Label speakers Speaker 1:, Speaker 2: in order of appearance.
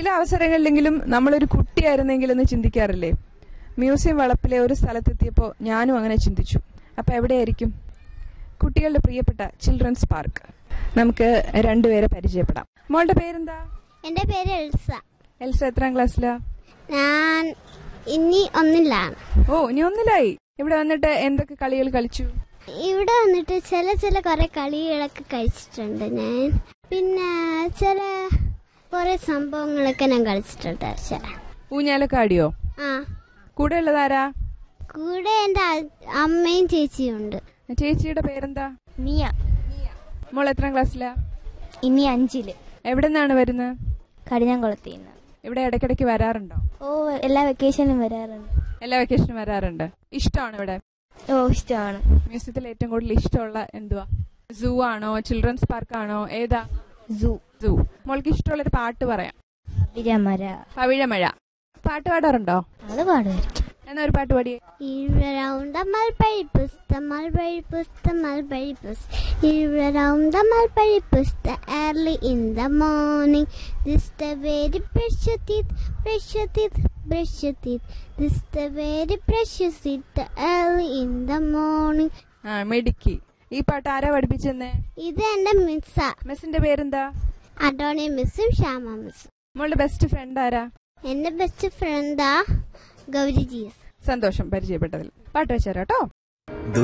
Speaker 1: അവസരങ്ങളിലെങ്കിലും നമ്മളൊരു കുട്ടിയായിരുന്നെങ്കിൽ എന്ന് ചിന്തിക്കാറില്ലേ മ്യൂസിയം വളപ്പിലെ ഒരു സ്ഥലത്തെത്തിയപ്പോൾ ഞാനും അങ്ങനെ ചിന്തിച്ചു അപ്പൊ എവിടെയായിരിക്കും കുട്ടികളുടെ പ്രിയപ്പെട്ട ചിൽഡ്രൻസ് പാർക്ക് നമുക്ക് രണ്ടുപേരെ പരിചയപ്പെടാം മോളുടെ പേരെന്താ
Speaker 2: എൻ്റെ പേര് എൽസ
Speaker 1: എൽസ എത്രാം ക്ലാസ്സിലാ
Speaker 2: ഞാൻ ഇനി ഒന്നിലാണ്
Speaker 1: ഓ ഇനി ഒന്നിലായി ഇവിടെ വന്നിട്ട് എന്തൊക്കെ കളികൾ കളിച്ചു
Speaker 2: ഇവിടെ വന്നിട്ട് ചില ചില കുറെ കളികളൊക്കെ കഴിച്ചിട്ടുണ്ട് ഞാൻ പിന്നെ ചില കുറെ സംഭവങ്ങളൊക്കെ ഞാൻ കളിച്ചിട്ടുണ്ട് പക്ഷെ
Speaker 1: ഊഞ്ഞാലൊക്കെ ആടിയോ
Speaker 2: ആ
Speaker 1: കൂടെ ഉള്ളതാരാ
Speaker 2: കൂടെ എൻ്റെ അ- അമ്മയും ചേച്ചിയും ഉണ്ട്
Speaker 1: ചേച്ചിയുടെ പേരെന്താ
Speaker 3: മിയ
Speaker 1: മോൾ എത്രാം ക്ലാസ്സിലാ
Speaker 3: ഇനി അഞ്ചില്
Speaker 1: എവിടെ നിന്നാണ് വരുന്നത്
Speaker 3: കടിഞ്ഞാംകുളത്തിൽ നിന്ന്
Speaker 1: ഇവിടെ ഇടയ്ക്കിടയ്ക്ക് വരാറുണ്ടോ
Speaker 3: ഓ എല്ലാ വെക്കേഷനും വരാറുണ്ട്
Speaker 1: എല്ലാ വെക്കേഷനും വരാറുണ്ട് ഇഷ്ടമാണ് ഇവിടെ
Speaker 3: ഓ ഇഷ്ടമാണ്
Speaker 1: മ്യൂസിയത്തിൽ ഏറ്റവും കൂടുതൽ ഇഷ്ടമുള്ള എന്തുവാ സൂ ആണോ ചിൽഡ്രൻസ് പാർക്ക് ആണോ ഏതാ
Speaker 3: സൂ
Speaker 1: സൂ മോൾക്ക് ഇഷ്ടമുള്ള ഒരു പാട്ട് പറയാം
Speaker 3: വിരമര
Speaker 1: പവിഴമഴ പാട്ട് പാടാറുണ്ടോ
Speaker 3: അത് പാടുമായിരിക്കും
Speaker 1: എന്നാ ഒരു പാട്ട് പാടിയേ
Speaker 2: Around the mulberry bush, the mulberry bush, the mulberry bush. Around the mulberry bush, the early in the morning. This the very precious teeth, precious teeth, precious teeth. This the very precious teeth, the early in the morning.
Speaker 1: ആ മിടുക്കി ഈ പാട്ട് ആരാ പഠിപ്പിച്ചെന്നേ
Speaker 2: ഇത് എന്റെ മിസ്സാ
Speaker 1: മിസ്സിന്റെ പേരെന്താ
Speaker 2: അഡോണി മിസ്സും ശ്യാമ മിസ്സും
Speaker 1: മോളുടെ best friend ആരാ
Speaker 2: എന്റെ ബെസ്റ്റ് ഫ്രണ്ടാ ഗൗരി ജീസ്
Speaker 1: സന്തോഷം പരിചയപ്പെട്ടതിൽ പാട്ട് വെച്ചേരാട്ടോ